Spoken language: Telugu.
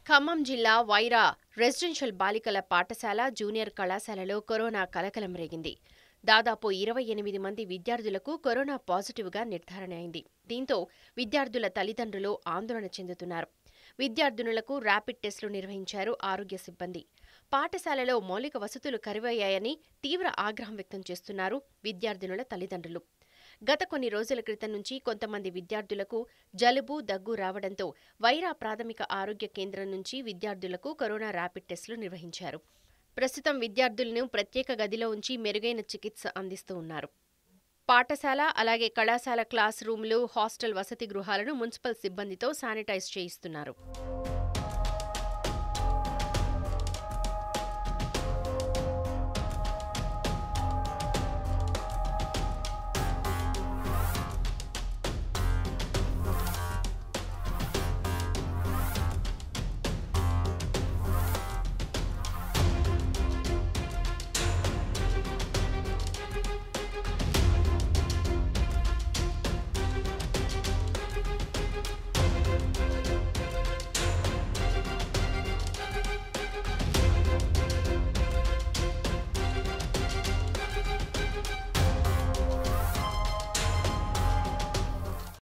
ఖమ్మం జిల్లా వైరా రెసిడెన్షియల్ బాలికల పాఠశాల జూనియర్ కళాశాలలో కరోనా కలకలం రేగింది దాదాపు ఇరవై ఎనిమిది మంది విద్యార్థులకు కరోనా పాజిటివ్గా నిర్ధారణ అయింది దీంతో విద్యార్థుల తల్లిదండ్రులు ఆందోళన చెందుతున్నారు విద్యార్థినులకు ర్యాపిడ్ టెస్టులు నిర్వహించారు ఆరోగ్య సిబ్బంది పాఠశాలలో మౌలిక వసతులు కరువయ్యాయని తీవ్ర ఆగ్రహం వ్యక్తం చేస్తున్నారు విద్యార్థినుల తల్లిదండ్రులు గత కొన్ని రోజుల క్రితం నుంచి కొంతమంది విద్యార్థులకు జలుబు దగ్గు రావడంతో వైరా ప్రాథమిక ఆరోగ్య కేంద్రం నుంచి విద్యార్థులకు కరోనా ర్యాపిడ్ టెస్టులు నిర్వహించారు ప్రస్తుతం విద్యార్థులను ప్రత్యేక గదిలో ఉంచి మెరుగైన చికిత్స అందిస్తూ ఉన్నారు పాఠశాల అలాగే కళాశాల క్లాస్ రూమ్లు హాస్టల్ వసతి గృహాలను మున్సిపల్ సిబ్బందితో శానిటైజ్ చేయిస్తున్నారు